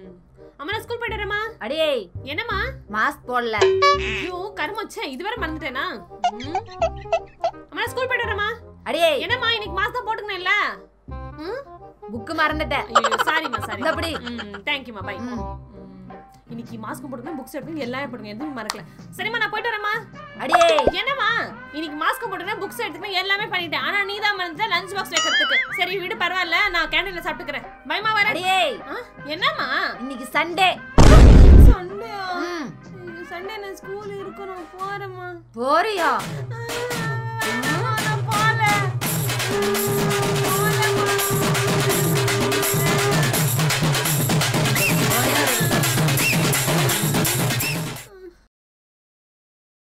ம். அம்மா நான் ஸ்கூல் போயிட்டு வரேம்மா அடியே என்னம்மா மாஸ்க் போடல ஐயோ கருமச்சே இதுவரை மறந்துட்டேனா ம். அம்மா நான் ஸ்கூல் போயிட்டு வரேம்மா அடியே என்னம்மா இன்னைக்கு மாஸ்க் தான் போட்டுக்கணும்ல ம் புக்கு மறந்துட்டேன் ஐயோ சாரிம்மா சாரி இந்த அப்படி. ம் தேங்க்யூம்மா பை ம். இன்னைக்கு மாஸ்க் போட்டுக்கணும் புக்ஸ் எடுக்கணும் எல்லாமே போடுங்க எதுவும் மறக்கல சரிம்மா நான் போயிட்டு வரேம்மா அடியே என்னம்மா இன்னைக்கு மாஸ்க் போட்டுக்கணும் புக்ஸ் எடுத்துக்கணும் எல்லாமே பண்ணிட்டேன் ஆனா நீ தான் மறந்துட்ட லஞ்ச் பாக்ஸ் வைக்கிறதுக்கு சரி விடு பரவாயில்ல நான் கேண்டீன்ல சாப்பிட்டுக்கிறேன் பைமா வரேன் அடியே ஆ, என்னம்மா இன்னைக்கு சண்டே சண்டே ம் சண்டே நான் ஸ்கூல் இருக்கணும் போறேம்மா போறியா ஆ,